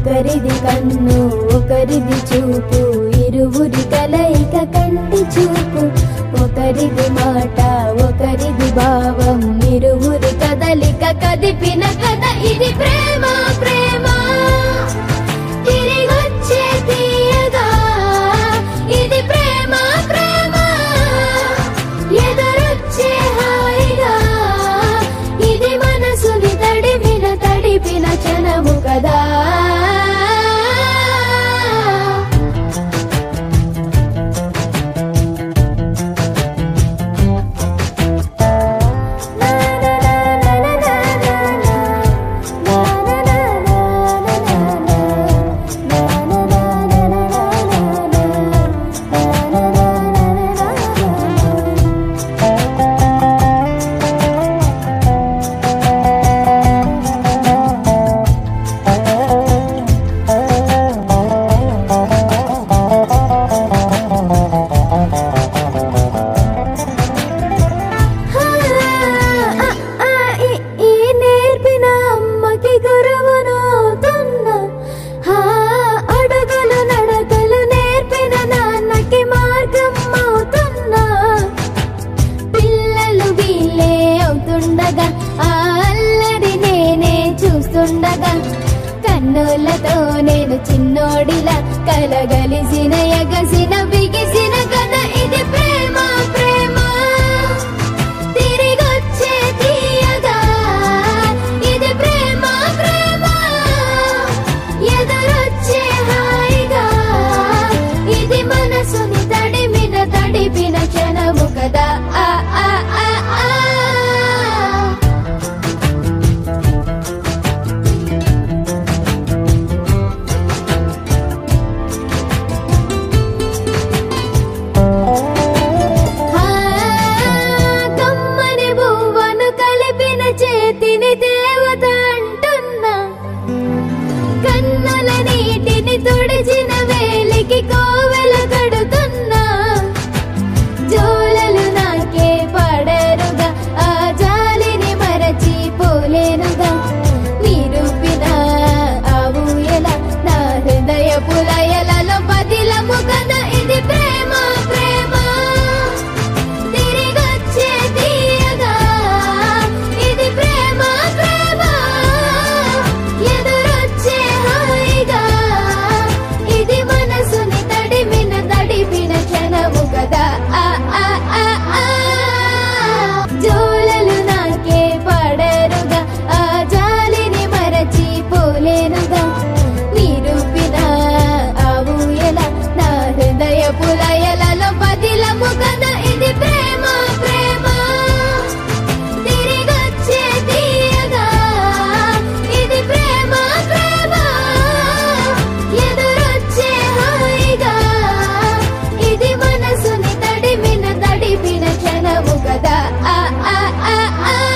ఒకరిది కన్ను ఒకరిది చూపు ఇరువురి కలయిక కంటి చూపు ఒకరిది మాట ఒకరిది భావం ఇరువురి కదలిక కదిపిన కథ ఇది ప్రేమ ప్రేమ తిరిగొచ్చే తీయగా ఇది ప్రేమ ప్రేమ ఎదురొచ్చే హాయిగా ఇది మనసుని తడిపిన తడిపిన క్షణము కదా ఈ నేర్పిన అమ్మకి గురువునవుతున్నా హా, అడుగులు నడకలు నేర్పిన నాన్నకి మార్గం అవుతున్నా పిల్లలు వీళ్ళే అవుతుండగా ఆ అల్లరి నేనే చూస్తుండగా కన్నులతో నేను చిన్నోడిలా కలగలిసిన ఎగసిన బిగిసిన కథ ఇది ప్రేమ ప్రేమ తిరిగొచ్చే తీయగా ఇది ప్రేమ ప్రేమ ఎదురొచ్చే హాయిగా ఇది మనసుని తడిమిన తడిపిన క్షణము కదా ఆ ఆ ఆ ఆ ఆ, కమ్మని బువ్వను కలిపిన చేతిని దేవత అంటున్నా కన్నుల నీటిని తుడిచిన వేలికి కోవెల కడుతున్నా జోలలు నాకే పడరుగా ఆ జాలిని మరచి పోలేనుగా నిరూపిన ఆ ఊయల నా హృదయ పులయలలో పదిలము కదా ఇది ప్రేమ ప్రేమ తిరిగొచ్చే తీయగా ఇది ప్రేమ ప్రేమ ఎదురొచ్చే హాయిగా ఇది మనసుని తడిమిన తడిపిన క్షణము కదా ఆ ఆ ఆ ఆ జోలలు నాకే పడరుగా ఆ జాలిని మరచి పోలేనుగా నిరూపిన ఆ ఊయల నా హృదయ పులయలలో పదిలము కదా ఇది ప్రేమ ప్రేమ తిరిగొచ్చే తీయగా ఇది ప్రేమ ప్రేమ ఎదురొచ్చే హాయిగా ఇది మనసుని తడిమిన తడిపిన క్షణము కదా ఆ ఆ ఆ ఆ